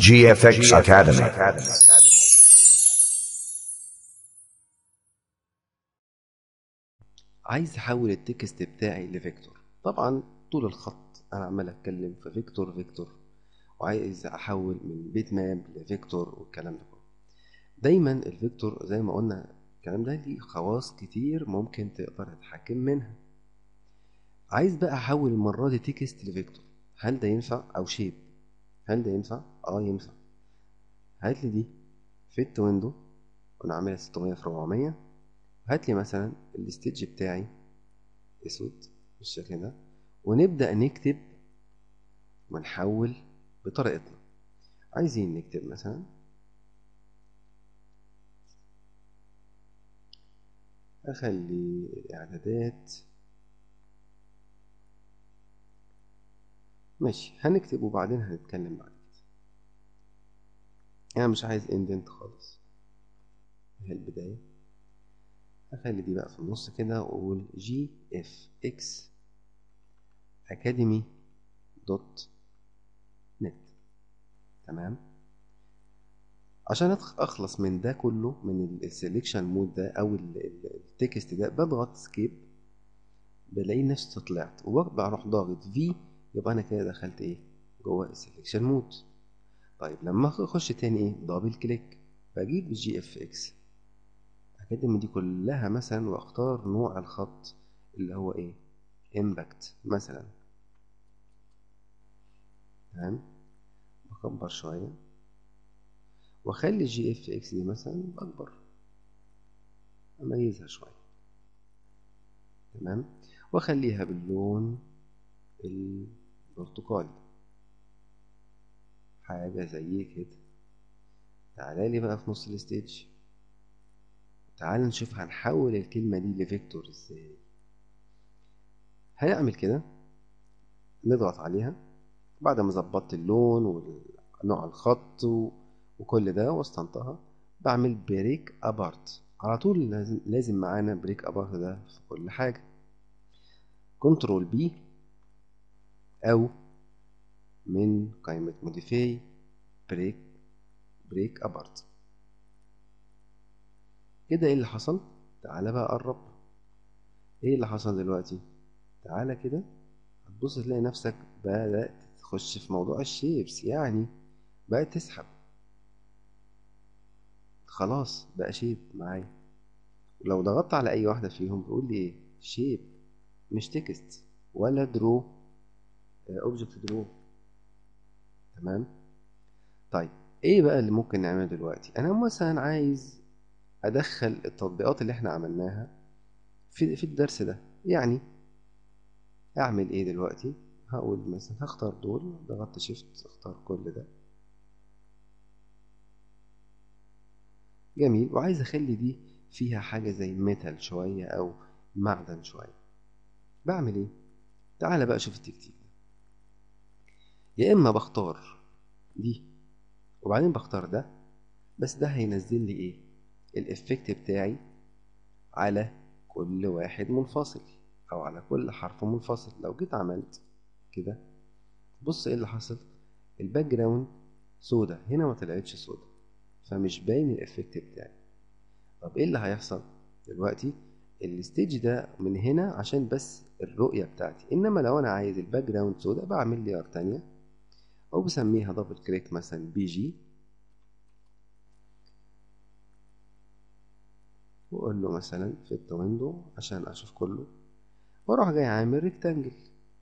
GFX Academy. عايز احول التكست بتاعي لفيكتور طبعا طول الخط انا عمال اتكلم في فيكتور فيكتور وعايز احول من بيت ماب لفيكتور والكلام ده كله دايما الفيكتور زي ما قلنا الكلام ده ليه خواص كتير ممكن تقدر تتحكم منها عايز بقى احول المره دي تكست لفيكتور هل ده ينفع او شيب هل ده ينفع اه ينفع هات لي دي فيت ويندو ونعملها 600 في 400 هات لي مثلا الستيج بتاعي اسود بالشكل ده ونبدا نكتب ونحول بطريقتنا عايزين نكتب مثلا اخلي الاعدادات ماشي هنكتب وبعدين هنتكلم بعد كده انا مش عايز اندنت خالص هي البدايه هخلي دي بقى في النص كده واقول جي اف اكس اكاديمي دوت نت تمام عشان اخلص من ده كله من السليكشن مود ده او التكست ده بضغط سكيب بلاقي نفسي طلعت وبروح ضاغط في يبقى انا كده دخلت ايه جوه السليكشن مود طيب لما اخش تاني ايه دبل كليك بجيب الجي اف اكس اكاديمي دي كلها مثلا واختار نوع الخط اللي هو ايه امباكت مثلا تمام بكبر شويه واخلي الجي اف اكس دي مثلا اكبر اميزها شويه تمام واخليها باللون البرتقالي حاجه زي كده تعالى لي بقى في نص الستيج تعال نشوف هنحول الكلمة دي لفيكتور ازاي هنعمل كده نضغط عليها بعد ما ظبطت اللون ونوع الخط وكل ده وسطنتها بعمل بريك ابارت على طول لازم لازم معانا بريك ابارت ده في كل حاجة كنترول بي او من قائمة موديفاي بريك بريك ابارت كده ايه اللي حصل تعالى بقى قرب ايه اللي حصل دلوقتي تعالى كده هتبص تلاقي نفسك بدأت تخش في موضوع الشيبس يعني بقت تسحب خلاص بقى شيب معايا ولو ضغطت على اي واحدة فيهم بيقول لي ايه شيب مش تكست ولا درو اوبجكت درو تمام طيب ايه بقى اللي ممكن نعمله دلوقتي انا مثلا عايز ادخل التطبيقات اللي احنا عملناها في في الدرس ده يعني اعمل ايه دلوقتي هقول مثلا هختار دول ضغطت شيفت اختار كل ده جميل وعايز اخلي دي فيها حاجة زي ميتال شوية او معدن شوية بعمل ايه تعال بقى شوف التكتيك ده يا اما بختار دي وبعدين بختار ده بس ده هينزل لي ايه الافكت بتاعي على كل واحد منفصل او على كل حرف منفصل لو جيت عملت كده بص ايه اللي حصل الباك جراوند سودا هنا ما طلعتش سودا فمش باين الافكت بتاعي طب ايه اللي هيحصل دلوقتي الستيج ده من هنا عشان بس الرؤية بتاعتي انما لو انا عايز الباك جراوند سودا بعمل لير تانية او بسميها دبل كليك مثلا بي جي واقول له مثلا فيت ويندو عشان اشوف كله واروح جاي عامل ريكتانجل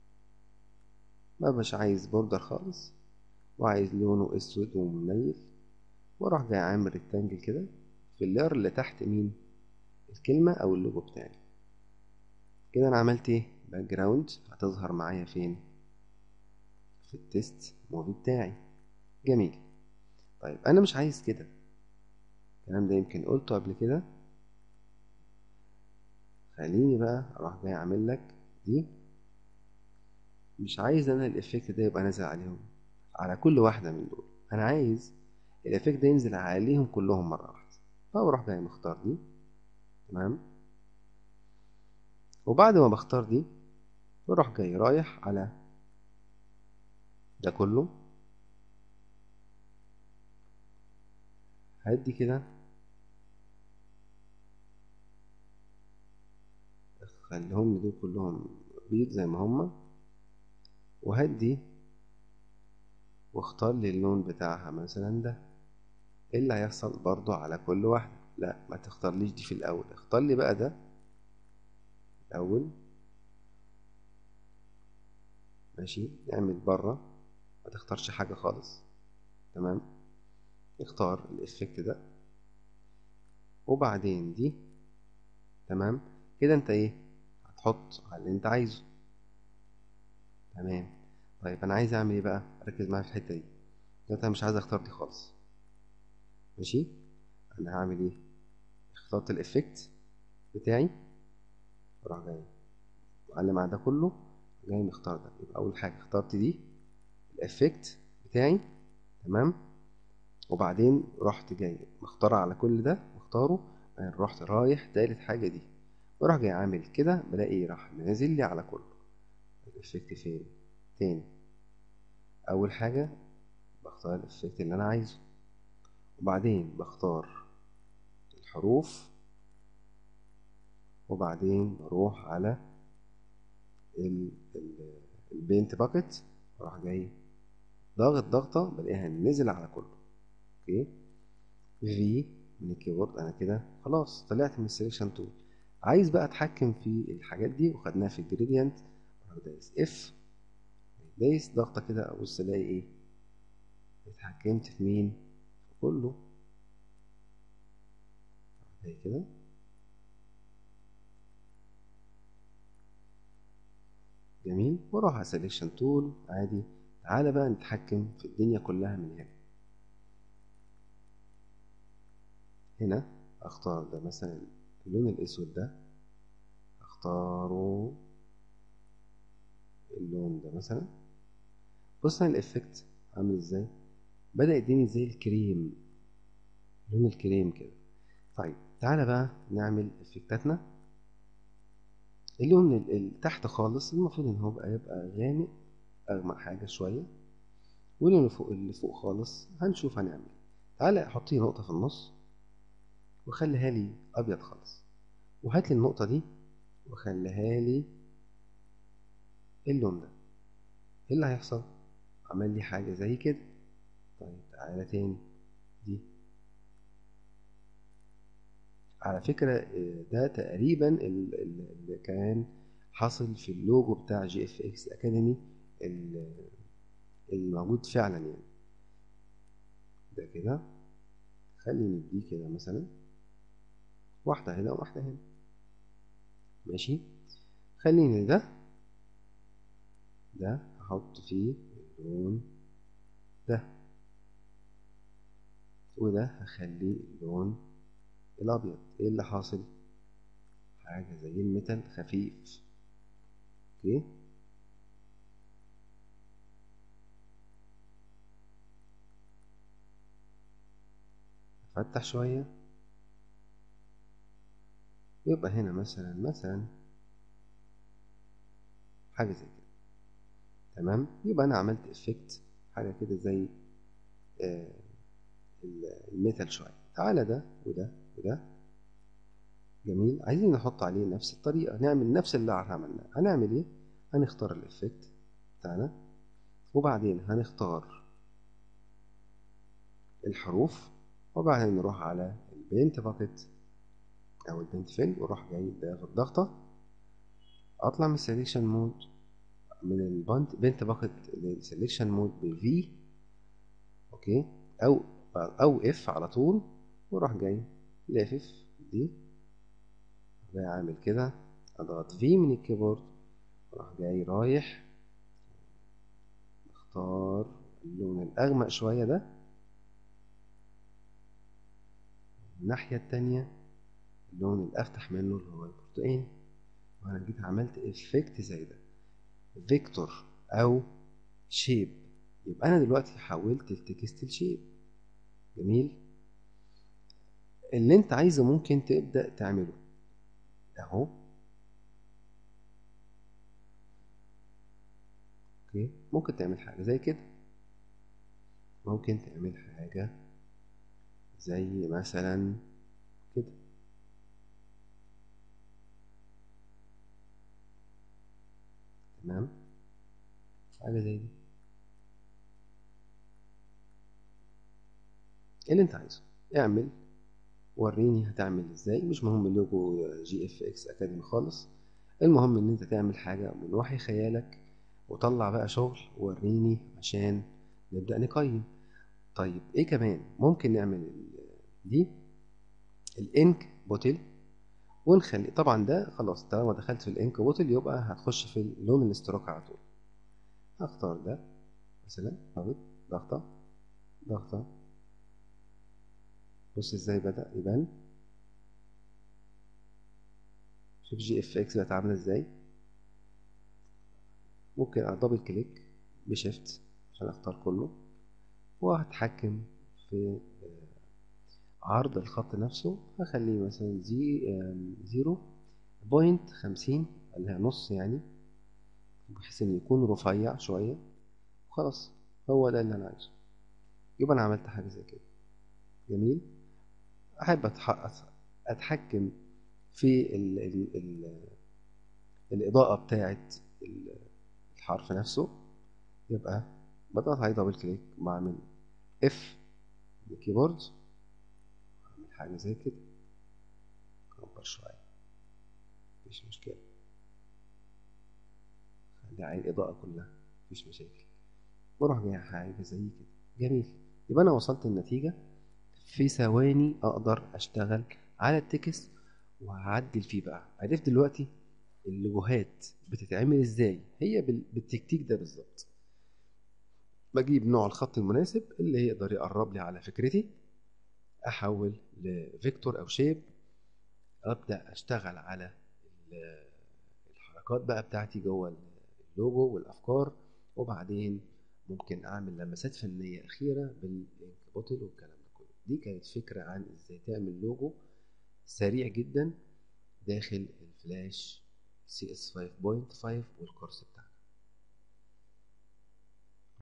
ما مش عايز بوردر خالص وعايز لونه اسود ومنيل واروح جاي عامل ريكتانجل كده في اللير اللي تحت مين الكلمة او اللوجو بتاعي كده انا عملت ايه باك جراوند هتظهر معايا فين في التست موفي بتاعي جميل طيب انا مش عايز كده الكلام ده يمكن قلته قبل كده خليني بقى اروح جاي اعمل لك دي مش عايز انا الافكت ده يبقى نازل عليهم على كل واحدة من دول انا عايز الافكت ده ينزل عليهم كلهم مرة واحدة فبروح جاي مختار دي تمام وبعد ما بختار دي بروح جاي رايح على ده كله هدي كده خليهم لي دول كلهم بيض زي ما هما وهدي واختار لي اللون بتاعها مثلا ده ايه اللي هيحصل برضو على كل واحدة لا ما تختارليش دي في الاول اختار لي بقى ده الاول ماشي اعمل بره ما تختارش حاجة خالص تمام اختار الافكت ده وبعدين دي تمام كده انت ايه هتحط على اللي انت عايزه تمام طيب انا عايز اعمل ايه بقى ركز معايا في الحته دي دلوقتي انا مش عايز اختار دي خالص ماشي انا هعمل ايه اخترت الافكت بتاعي اروح جاي معلم على ده كله جاي مختار ده يبقى اول حاجه اخترت دي الافكت بتاعي تمام وبعدين رحت جاي مختار على كل ده مختاره بعدين رحت رايح تالت حاجه دي واروح جاي عامل كده بلاقي راح نازل لي على كله الافكت فين تاني اول حاجه بختار الافكت اللي انا عايزه وبعدين بختار الحروف وبعدين بروح على ال ال البينت باكت اروح جاي ضاغط ضغطة بلاقيها نزل على كله اوكي في من الكيبورد انا كده خلاص طلعت من السليكشن تول عايز بقى اتحكم في الحاجات دي وخدناها في الجريدينت اروح دايس اف دايس ضغطة كده ابص الاقي ايه اتحكمت في مين في كله زي كده جميل واروح على سelection تول عادي تعالى بقى نتحكم في الدنيا كلها من هنا هنا اختار ده مثلا اللون الاسود ده اختاره اللون ده مثلا بص على الافكت عامل ازاي بدأ يديني زي الكريم لون الكريم كده طيب تعالى بقى نعمل افكتاتنا اللون اللي تحت خالص المفروض ان هو بقى يبقى غامق اغمق حاجه شويه واللون اللي فوق اللي فوق خالص هنشوف هنعمل تعالى احط لي نقطه في النص وخليها لي ابيض خالص وهات لي النقطه دي وخليها لي اللون ده ايه اللي هيحصل عمل لي حاجه زي كده طيب تعالى تاني دي على فكرة ده تقريبا اللي كان حصل في اللوجو بتاع جي اف اكس اكاديمي الموجود فعلا يعني ده كده خلي نديه كده مثلا واحدة هنا وواحدة هنا ماشي خليني ده ده هحط فيه اللون ده وده هخليه اللون الابيض ايه اللي حاصل حاجه زي الميتال خفيف اوكي افتح شويه يبقى هنا مثلا مثلا حاجه زي كده تمام يبقى انا عملت افكت حاجه كده زي آه الميتال شويه تعالى ده وده وده جميل عايزين نحط عليه نفس الطريقة نعمل نفس اللي عملناه هنعمل ايه هنختار الافكت بتاعنا وبعدين هنختار الحروف وبعدين نروح على البينت باكت او البينت فيل واروح جاي ضاغط ضغطة اطلع من السليكشن مود من البنت بينت باكت للسليكشن مود بفي اوكي او او اف على طول واروح جاي لافف دي جاي عامل كده اضغط في من الكيبورد واروح جاي رايح اختار اللون الاغمق شويه ده الناحيه التانية اللون الافتح منه اللي هو البرتقاني وانا جيت عملت افكت زي ده فيكتور او شيب يبقى انا دلوقتي حولت التكست لشيب جميل اللي انت عايزه ممكن تبدأ تعمله اهو اوكي ممكن تعمل حاجة زي كده ممكن تعمل حاجة زي مثلا كده تمام حاجة زي دي اللي انت عايزه اعمل وريني هتعمل ازاي مش مهم اللوجو جي اف اكس اكاديمي خالص المهم ان انت تعمل حاجة من وحي خيالك وطلع بقى شغل وريني عشان نبدأ نقيم طيب ايه كمان ممكن نعمل دي الانك بوتل ونخلي طبعا ده خلاص طالما دخلت في الانك بوتل يبقى هتخش في لون الاستروك على طول هختار ده مثلا ضغط ضغطة ضغطة بص ازاي بدأ يبان شوف جي اف اكس بقت عاملة ازاي ممكن ادبل كليك بشيفت عشان اختار كله وهتحكم في عرض الخط نفسه هخليه مثلا زي زيرو بوينت خمسين اللي هي نص يعني بحيث انه يكون رفيع شوية وخلاص هو ده اللي انا عايزه يبقى انا عملت حاجة زي كده جميل احب اتحكم في ال ال ال الاضاءة بتاعة الحرف نفسه يبقى بضغط عليه دبل كليك بعمل اف بالكيبورد اعمل حاجة زي كده اكبر شوية مفيش مشكلة خلي عليه الإضاءة كلها مفيش مشاكل بروح جاي حاجة زي كده جميل يبقى أنا وصلت النتيجة في ثواني أقدر أشتغل على التكست وهعدل فيه بقى عرفت دلوقتي اللوجوهات بتتعمل ازاي هي بالتكتيك ده بالظبط بجيب نوع الخط المناسب اللي يقدر يقرب لي على فكرتي احول لفيكتور او شيب ابدا اشتغل على الحركات بقى بتاعتي جوه اللوجو والافكار وبعدين ممكن اعمل لمسات فنيه اخيره بالانك بوتل والكلام ده كله دي كانت فكره عن ازاي تعمل لوجو سريع جدا داخل الفلاش سي اس 5.5 والكورس بتاعه